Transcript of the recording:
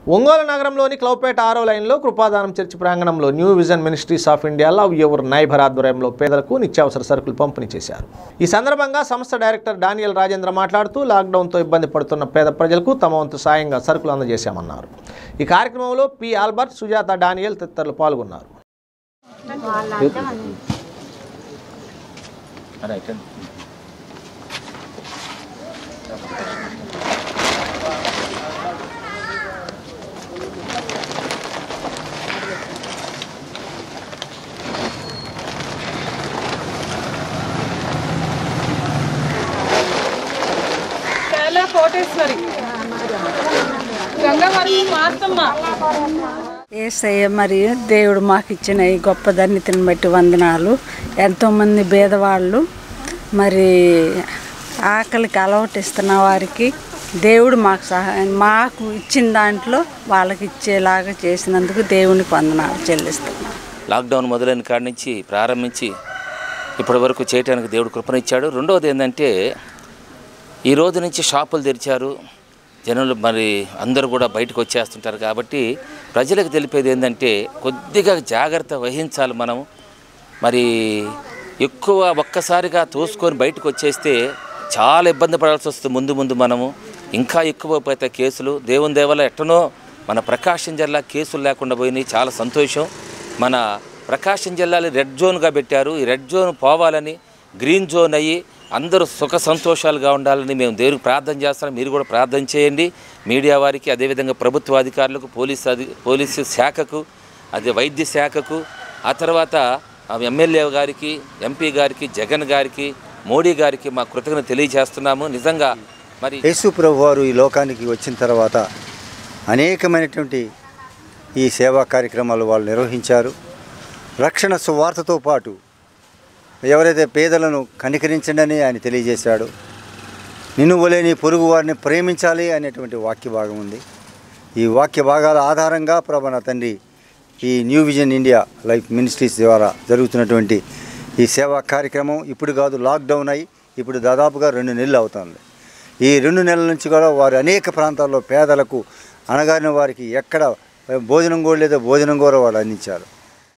ఒంగోలు నగరంలోని క్లౌపేట ఆరో లైన్లో కృపాదానం చర్చి ప్రాంగణంలో new vision ministries of India love your neighbour ఆధ్వర్యంలో పేదలకు నిత్యావసర సరుకులు పంపిణీ చేశారు ఈ సందర్భంగా సంస్థ డైరెక్టర్ డానియల్ రాజేంద్ర మాట్లాడుతూ లాక్డౌన్తో ఇబ్బంది పడుతున్న పేద ప్రజలకు తమ వంతు సాయంగా సరుకులు అందజేశామన్నారు ఈ కార్యక్రమంలో పి ఆల్బర్ట్ సుజాత డానియల్ తదితరులు పాల్గొన్నారు చాలా కోటేశ్వరి గంగవరం మాస్తమ్మ ఏసయ్య మరియు దేవుడు మాకు ఇచ్చిన ఈ గొప్ప ధన్యతను బట్టి వందనాలు ఎంతోమంది భేదవాళ్ళు మరి ఆకలికి అలవాటిస్తున్న వారికి దేవుడు మాకు సహాయం మాకు ఇచ్చిన దాంట్లో వాళ్ళకి ఇచ్చేలాగా చేసినందుకు దేవునికి వందనాలు చెల్లిస్తున్నాం లాక్డౌన్ మొదలైన కాడి నుంచి ప్రారంభించి ఇప్పటి వరకు చేయడానికి దేవుడు కృపనిచ్చాడు రెండవది ఏంటంటే ఈ రోజు నుంచి షాపులు తెరిచారు జనులు మరి అందరూ కూడా బయటకు వచ్చేస్తుంటారు కాబట్టి ప్రజలకు తెలిపేది ఏంటంటే కొద్దిగా జాగ్రత్త వహించాలి మనం మరి ఎక్కువ ఒక్కసారిగా తోసుకొని బయటకు వచ్చేస్తే చాలా ఇబ్బంది పడాల్సి వస్తుంది ముందు ముందు మనము ఇంకా ఎక్కువ పోతే కేసులు దేవుని దేవల ఎట్టనో మన ప్రకాశం జిల్లా కేసులు లేకుండా పోయినాయి చాలా సంతోషం మన ప్రకాశం జిల్లాని రెడ్ జోన్గా పెట్టారు ఈ రెడ్ జోన్ పోవాలని గ్రీన్ జోన్ అయ్యి అందరూ సుఖ సంతోషాలుగా ఉండాలని మేము దేవునికి ప్రార్థన చేస్తున్నాం మీరు కూడా ప్రార్థన చేయండి మీడియా వారికి అదేవిధంగా ప్రభుత్వ అధికారులకు పోలీసు అధి పోలీసు శాఖకు అదే వైద్య శాఖకు ఆ తర్వాత ఆ ఎమ్మెల్యే గారికి ఎంపీ గారికి జగన్ గారికి మోడీ గారికి మా కృతజ్ఞత తెలియజేస్తున్నాము నిజంగా మరి యేసు ప్రభు వారు ఈ లోకానికి వచ్చిన తర్వాత అనేకమైనటువంటి ఈ సేవా కార్యక్రమాలు వాళ్ళు నిర్వహించారు రక్షణ సువార్తతో పాటు ఎవరైతే పేదలను కనికరించండి అని ఆయన తెలియజేశాడు నిన్ను వలేని పొరుగు వారిని ప్రేమించాలి అనేటువంటి వాక్య భాగం ఉంది ఈ వాక్య భాగాల ఆధారంగా ప్రభన తండ్రి ఈ new vision India life ministries ద్వారా జరుగుతున్నటువంటి ఈ సేవా కార్యక్రమం ఇప్పుడు కాదు లాక్డౌన్ అయి ఇప్పుడు దాదాపుగా రెండు నెలలు అవుతుంది ఈ రెండు నెలల నుంచి కూడా వారు అనేక ప్రాంతాల్లో పేదలకు అణగారిన వారికి ఎక్కడ భోజనం కూడా లేదో భోజనం కూడా వాళ్ళు అందించారు